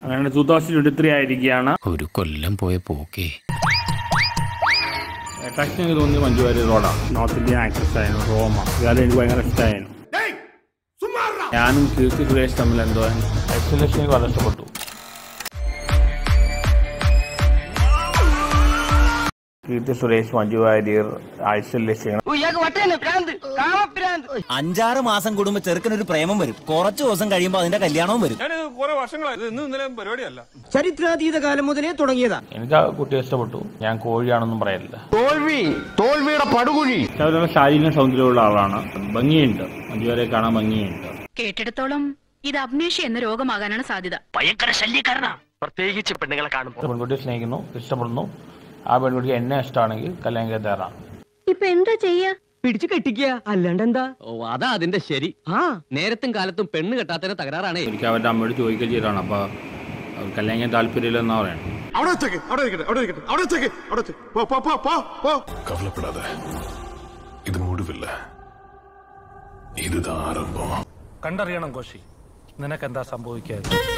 അങ്ങനെ two thousand twenty three ആയിരിക്കുകയാണ് ഒരു കൊല്ലം പോയ പോക്കേ അട്രാക്ഷൻ എനിക്ക് തോന്നിയത് മഞ്ജു വാര്യർ റോഡാണ് നോർത്ത് ഇന്ത്യൻ ആക്ട്രസ് ആയിരുന്നു റോമ ഇയാളെ എനിക്ക് ഭയങ്കര ഇഷ്ടമായിരുന്നു ഞാനും കീർത്തി സുരേഷ് തമ്മിൽ എന്തോ ഐസൊലേഷൻ എനിക്ക് വളരെ ഇഷ്ടപ്പെട്ടു കീർത്തി സുരേഷ് മഞ്ജു വാര്യർ ഐസൊലേഷൻ അഞ്ചാറ് മാസം കൂടുമ്പോ ചെറുക്കനൊരു പ്രേമം വരും കുറച്ചു ദിവസം കഴിയുമ്പോ അതിന്റെ കല്യാണവും വരും ചരിത്രാതീത കാലം മുതലേ തുടങ്ങിയതാ എനിക്ക് ആ കുട്ടിയെ ഇഷ്ടപ്പെട്ടു ഞാൻ കോഴിയാണെന്നും പറയലില്ല തോൽവി തോൽവിയുടെ പടുകുഴി അവരുടെ ശാരീരിക സൗന്ദര്യമുള്ള ആളാണ് ഭംഗിയുണ്ട് മഞ്ജു വാര്യരെ കാണാൻ ഭംഗിയുണ്ട് കേട്ടിടത്തോളം ഇത് അപ്നേഷ്യ എന്ന രോഗമാകാനാണ് സാധ്യത ഭയങ്കര ശല്യക്കാരനാ പ്രത്യേകിച്ച് പെണ്ണുങ്ങളെ കാണുമ്പോൾ പെൺകുട്ടിയെ സ്നേഹിക്കുന്നു ഇഷ്ടപ്പെടുന്നു ആ പെൺകുട്ടിക്ക് എന്നെ ഇഷ്ടമാണെങ്കിൽ കല്യാണം കഴിക്കാൻ തയ്യാറാണ് ഇപ്പൊ എന്താ ചെയ്യാ പിടിച്ചു കെട്ടിക്കുക അല്ലാണ്ട് എന്താ ഓ അതാ അതിന്റെ ശരി ആ നേരത്തും കാലത്തും പെണ്ണ് കെട്ടാത്തതിന് തകരാറാണേ എനിക്ക് അവരുടെ അമ്മയോട് ചോദിക്കുകയും ചെയ്തതാണ് അപ്പോൾ അവർ കല്യാണം കഴിക്കാൻ താല്പര്യമില്ലെന്നാ പറയണത് അവിടെ വെച്ചേക്ക് അവിടെ ഇരിക്കട്ടെ അവിടെ ഇരിക്കട്ടെ അവിടെ വെച്ചേക്ക് അവിടെ വെച്ചേക്ക് പോ പോ പോ പോ പോ கவலைப்படாத இது முடிவில்ல இதுதான் ஆரம்பம் കണ്ടറിയണം കോശി നിനക്കെന്താ സംഭവിക്കാതെ